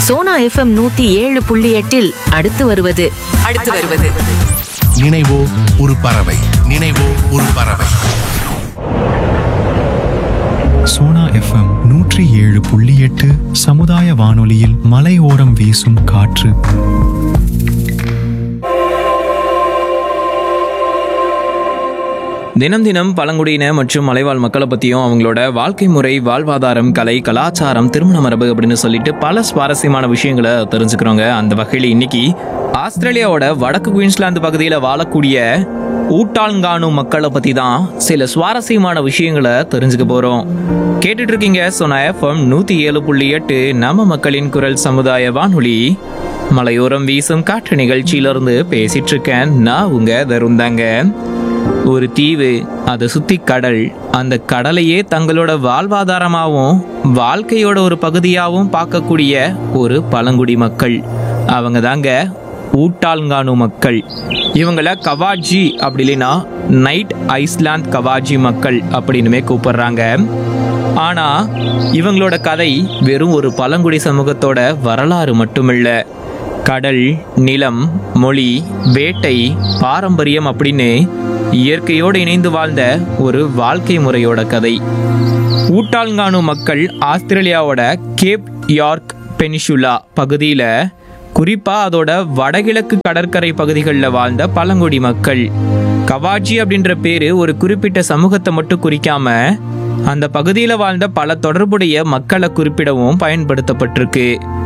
Sona FM நூத்தி ஏழு புள்ளி எட்டில் அடுத்து வருவது அடுத்து வருவது நினைவோ ஒரு பறவை நினைவோ ஒரு பறவை சோனா எஃப்எம் நூற்றி ஏழு புள்ளி எட்டு சமுதாய வானொலியில் மலையோரம் வீசும் காற்று தினம் தினம் பழங்குடியின மற்றும் மலைவாழ் மக்களை பற்றியும் அவங்களோட வாழ்க்கை முறை வாழ்வாதாரம் கலை கலாச்சாரம் திருமண மரபு அப்படின்னு சொல்லிட்டு பல சுவாரஸ்யமான விஷயங்களை தெரிஞ்சுக்கிறோங்க அந்த வகையில் இன்னைக்கு ஆஸ்திரேலியாவோட வடக்கு குயின்ஸ்லாந்து பகுதியில் வாழக்கூடிய ஊட்டான்கானு மக்களை பற்றி தான் சில சுவாரஸ்யமான விஷயங்களை தெரிஞ்சுக்க போகிறோம் கேட்டுட்டு இருக்கீங்க சொன்ன எஃப்எம் நூற்றி ஏழு புள்ளி எட்டு நம்ம மக்களின் குரல் சமுதாய வானொலி மலையோரம் வீசும் காற்று நிகழ்ச்சியிலிருந்து பேசிட்டு இருக்கேன் நான் உங்க தருந்தாங்க ஒரு தீவு அதை சுத்தி கடல் அந்த கடலையே தங்களோட வாழ்வாதாரமாகவும் வாழ்க்கையோட ஒரு பகுதியாகவும் பார்க்கக்கூடிய ஒரு பழங்குடி மக்கள் அவங்க தாங்க ஊட்டால்கானு மக்கள் இவங்கள கவாஜி அப்படி இல்லைன்னா நைட் ஐஸ்லாந்து கவாஜி மக்கள் அப்படின்னுமே கூப்பிடுறாங்க ஆனா இவங்களோட கதை வெறும் ஒரு பழங்குடி சமூகத்தோட வரலாறு மட்டுமில்ல கடல் நிலம் மொழி வேட்டை பாரம்பரியம் அப்படின்னு இயற்கையோடு இணைந்து வாழ்ந்த ஒரு வாழ்க்கை முறையோட கதை ஊட்டால்கானு மக்கள் ஆஸ்திரேலியாவோட கேப் யார்க் பெனிஷுலா பகுதியில் குறிப்பாக அதோட வடகிழக்கு கடற்கரை பகுதிகளில் வாழ்ந்த பழங்குடி மக்கள் கவாஜி அப்படின்ற பேர் ஒரு குறிப்பிட்ட சமூகத்தை மட்டும் குறிக்காம அந்த பகுதியில் வாழ்ந்த பல தொடர்புடைய மக்களை குறிப்பிடவும் பயன்படுத்தப்பட்டிருக்கு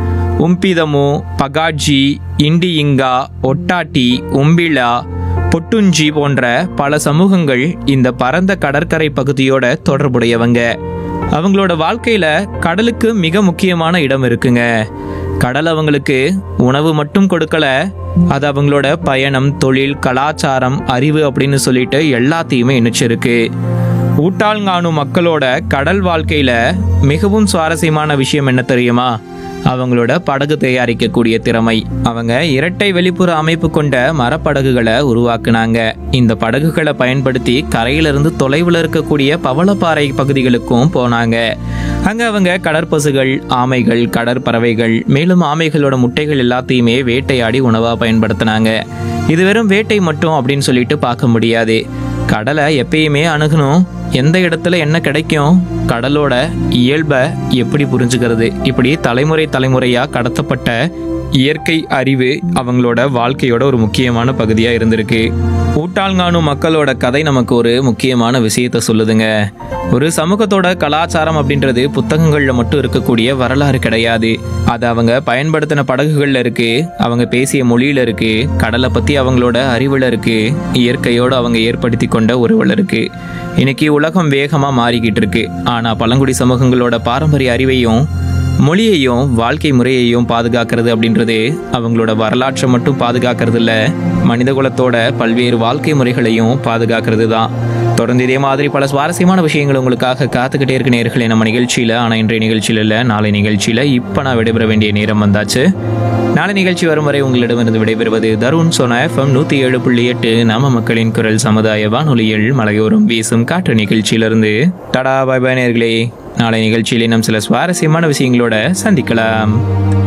உம்பிதமு பகாஜி இண்டியிங்கா ஒட்டாட்டி உம்பிலா பொட்டுஞ்சி போன்ற பல சமூகங்கள் இந்த பரந்த கடற்கரை பகுதியோட தொடர்புடையவங்க அவங்களோட வாழ்க்கையில கடலுக்கு மிக முக்கியமான இடம் இருக்குங்க கடல் அவங்களுக்கு உணவு மட்டும் கொடுக்கல அது அவங்களோட பயணம் தொழில் கலாச்சாரம் அறிவு அப்படின்னு சொல்லிட்டு எல்லாத்தையுமே இணைச்சிருக்கு ஊட்டாள்கானு மக்களோட கடல் வாழ்க்கையில மிகவும் சுவாரஸ்யமான விஷயம் என்ன தெரியுமா அவங்களோட படகு தயாரிக்கக்கூடிய திறமை அவங்க இரட்டை வெளிப்புற அமைப்பு கொண்ட மரப்படகுகளை உருவாக்குனாங்க இந்த படகுகளை பயன்படுத்தி கரையிலிருந்து தொலைவில் இருக்கக்கூடிய பவளப்பாறை பகுதிகளுக்கும் போனாங்க அங்க அவங்க கடற்பசுகள் ஆமைகள் கடற்பறவைகள் மேலும் ஆமைகளோட முட்டைகள் எல்லாத்தையுமே வேட்டையாடி உணவா பயன்படுத்தினாங்க இது வெறும் வேட்டை மட்டும் அப்படின்னு சொல்லிட்டு பார்க்க முடியாது கடலை எப்பயுமே அணுகணும் எந்த இடத்துல என்ன கிடைக்கும் கடலோட இயல்பை எப்படி புரிஞ்சுக்கிறது இப்படி தலைமுறை தலைமுறையா கடத்தப்பட்ட இயற்கை அறிவு அவங்களோட வாழ்க்கையோட ஒரு முக்கியமான பகுதியா இருந்திருக்கு ஊட்டாள்கானு மக்களோட கதை நமக்கு ஒரு முக்கியமான விஷயத்த சொல்லுதுங்க ஒரு சமூகத்தோட கலாச்சாரம் அப்படின்றது புத்தகங்கள்ல மட்டும் இருக்கக்கூடிய வரலாறு கிடையாது அது அவங்க பயன்படுத்தின படகுகள்ல இருக்கு அவங்க பேசிய மொழியில இருக்கு கடலை பத்தி அவங்களோட அறிவுல இருக்கு இயற்கையோடு அவங்க ஏற்படுத்தி கொண்ட உறவுல இருக்கு இன்னைக்கு உலகம் வேகமா மாறிக்கிட்டு இருக்கு ஆனா பழங்குடி சமூகங்களோட பாரம்பரிய அறிவையும் மொழியையும் வாழ்க்கை முறையையும் பாதுகாக்கிறது அப்படின்றது அவங்களோட வரலாற்றை மட்டும் பாதுகாக்கிறது இல்ல மனித குலத்தோட பல்வேறு வாழ்க்கை முறைகளையும் பாதுகாக்கிறது தான் தொடர்ந்து இதே மாதிரி பல சுவாரஸ்யமான விஷயங்கள் உங்களுக்காக காத்துக்கிட்டே இருக்க நேர்களே நம்ம நிகழ்ச்சியில ஆனா இன்றைய நிகழ்ச்சியில இல்ல நாளை நிகழ்ச்சியில இப்ப நான் விடைபெற வேண்டிய நேரம் வந்தாச்சு நாளை நிகழ்ச்சி வரும் வரை உங்களிடமிருந்து விடைபெறுவது தருண் சோனா எஃப்எம் நூத்தி ஏழு புள்ளி எட்டு நம்ம மக்களின் குரல் சமுதாய வானொலியில் மலையோரம் வீசும் காற்று நிகழ்ச்சியிலிருந்து டடா பாய் பாய் நேர்களே நாளை நிகழ்ச்சியில் இன்னும் சில சுவாரஸ்யமான விஷயங்களோட சந்திக்கலாம்